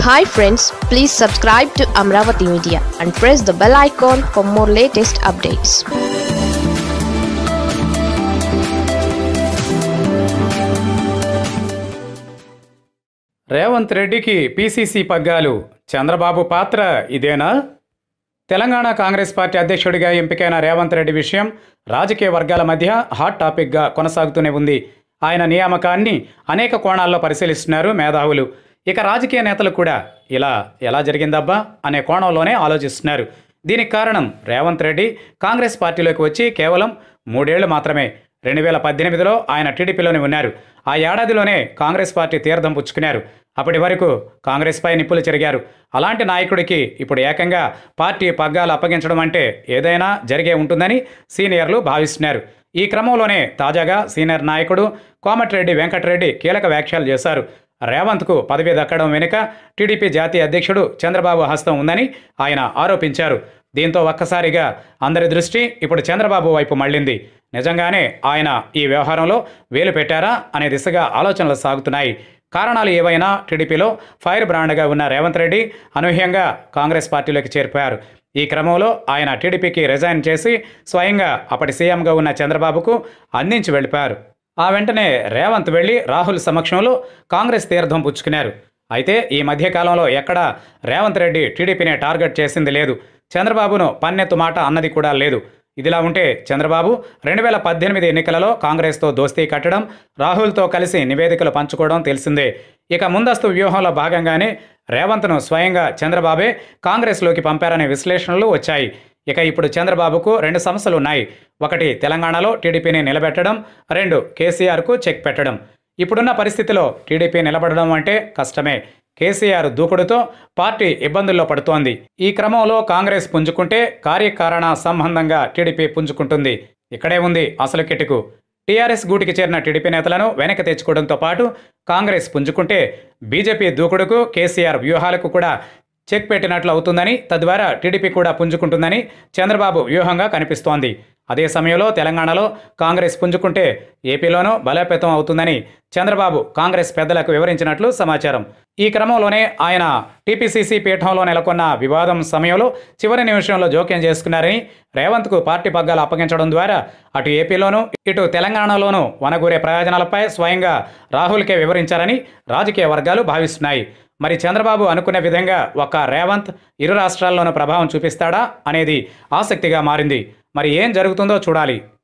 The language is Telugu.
hi friends please subscribe to Amaravati media and press the bell icon for more latest updates Revanth రెడ్డికి పీసీసీ పగ్గాలు చంద్రబాబు పాత్ర ఇదేనా తెలంగాణ కాంగ్రెస్ పార్టీ అధ్యక్షుడిగా ఎంపికైన రేవంత్ రెడ్డి విషయం రాజకీయ వర్గాల మధ్య హాట్ టాపిక్గా కొనసాగుతూనే ఉంది ఆయన నియామకాన్ని అనేక కోణాల్లో పరిశీలిస్తున్నారు మేధావులు ఇక రాజకీయ నేతలు కూడా ఇలా ఎలా జరిగిందబ్బా అనే కోణంలోనే ఆలోచిస్తున్నారు దీనికి కారణం రేవంత్ రెడ్డి కాంగ్రెస్ పార్టీలోకి వచ్చి కేవలం మూడేళ్లు మాత్రమే రెండు వేల పద్దెనిమిదిలో ఆయన టీడీపీలోనే ఉన్నారు ఆ ఏడాదిలోనే కాంగ్రెస్ పార్టీ తీర్థం పుచ్చుకున్నారు అప్పటి వరకు కాంగ్రెస్పై నిప్పులు చెరిగారు అలాంటి నాయకుడికి ఇప్పుడు ఏకంగా పార్టీ పగ్గాలు అప్పగించడం అంటే ఏదైనా జరిగే ఉంటుందని సీనియర్లు భావిస్తున్నారు ఈ క్రమంలోనే తాజాగా సీనియర్ నాయకుడు కోమటిరెడ్డి వెంకటరెడ్డి కీలక వ్యాఖ్యలు చేశారు రేవంత్కు పదవి దక్కడం వెనుక టీడీపీ జాతీయ అధ్యక్షుడు చంద్రబాబు హస్తం ఉందని ఆయన ఆరోపించారు దీంతో ఒక్కసారిగా అందరి దృష్టి ఇప్పుడు చంద్రబాబు వైపు మళ్ళింది నిజంగానే ఆయన ఈ వ్యవహారంలో వేలు పెట్టారా అనే దిశగా ఆలోచనలు సాగుతున్నాయి కారణాలు ఏవైనా టీడీపీలో ఫైర్ బ్రాండ్గా ఉన్న రేవంత్ రెడ్డి అనూహ్యంగా కాంగ్రెస్ పార్టీలోకి చేరిపోయారు ఈ క్రమంలో ఆయన టీడీపీకి రిజైన్ చేసి స్వయంగా అప్పటి సీఎంగా ఉన్న చంద్రబాబుకు అందించి వెళ్ళిపోయారు ఆ వెంటనే రేవంత్ వెళ్లి రాహుల్ సమక్షంలో కాంగ్రెస్ తీర్థం పుచ్చుకున్నారు అయితే ఈ మధ్యకాలంలో ఎక్కడా రేవంత్ రెడ్డి టీడీపీని టార్గెట్ చేసింది లేదు చంద్రబాబును పన్నెత్తు మాట అన్నది కూడా లేదు ఇదిలా ఉంటే చంద్రబాబు రెండు వేల పద్దెనిమిది ఎన్నికలలో కాంగ్రెస్తో దోస్తీ కట్టడం రాహుల్తో కలిసి నివేదికలు పంచుకోవడం తెలిసిందే ఇక ముందస్తు వ్యూహంలో భాగంగానే రేవంత్ను స్వయంగా చంద్రబాబే కాంగ్రెస్లోకి పంపారనే విశ్లేషణలు వచ్చాయి ఇక ఇప్పుడు చంద్రబాబుకు రెండు సమస్యలు ఉన్నాయి ఒకటి తెలంగాణలో టీడీపీని నిలబెట్టడం రెండు కేసీఆర్కు చెక్ పెట్టడం ఇప్పుడున్న పరిస్థితిలో టీడీపీ నిలబడడం అంటే కష్టమే కేసీఆర్ దూకుడుతో పార్టీ ఇబ్బందుల్లో పడుతోంది ఈ క్రమంలో కాంగ్రెస్ పుంజుకుంటే కార్యకారణ సంబంధంగా టీడీపీ పుంజుకుంటుంది ఇక్కడే ఉంది అసలు కిటుకు టీఆర్ఎస్ గూటికి చేరిన టీడీపీ నేతలను వెనక్కి తెచ్చుకోవడంతో పాటు కాంగ్రెస్ పుంజుకుంటే బీజేపీ దూకుడుకు కేసీఆర్ వ్యూహాలకు కూడా చెక్ పెట్టినట్లు అవుతుందని తద్వారా టీడీపీ కూడా పుంజుకుంటుందని చంద్రబాబు వ్యూహంగా కనిపిస్తోంది అదే సమయంలో తెలంగాణలో కాంగ్రెస్ పుంజుకుంటే ఏపీలోనూ బలోపేతం అవుతుందని చంద్రబాబు కాంగ్రెస్ పెద్దలకు వివరించినట్లు సమాచారం ఈ క్రమంలోనే ఆయన టీపీసీసీ పీఠంలో నెలకొన్న వివాదం సమయంలో చివరి నిమిషంలో జోక్యం చేసుకున్నారని రేవంత్కు పార్టీ పగ్గాలు అప్పగించడం ద్వారా అటు ఏపీలోనూ ఇటు తెలంగాణలోనూ వనగూరే ప్రయోజనాలపై స్వయంగా రాహుల్కే వివరించారని రాజకీయ వర్గాలు భావిస్తున్నాయి మరి చంద్రబాబు అనుకున్న విధంగా ఒక్క రేవంత్ ఇరు రాష్ట్రాల్లోనూ ప్రభావం చూపిస్తాడా అనేది ఆసక్తిగా మారింది మరి ఏం జరుగుతుందో చూడాలి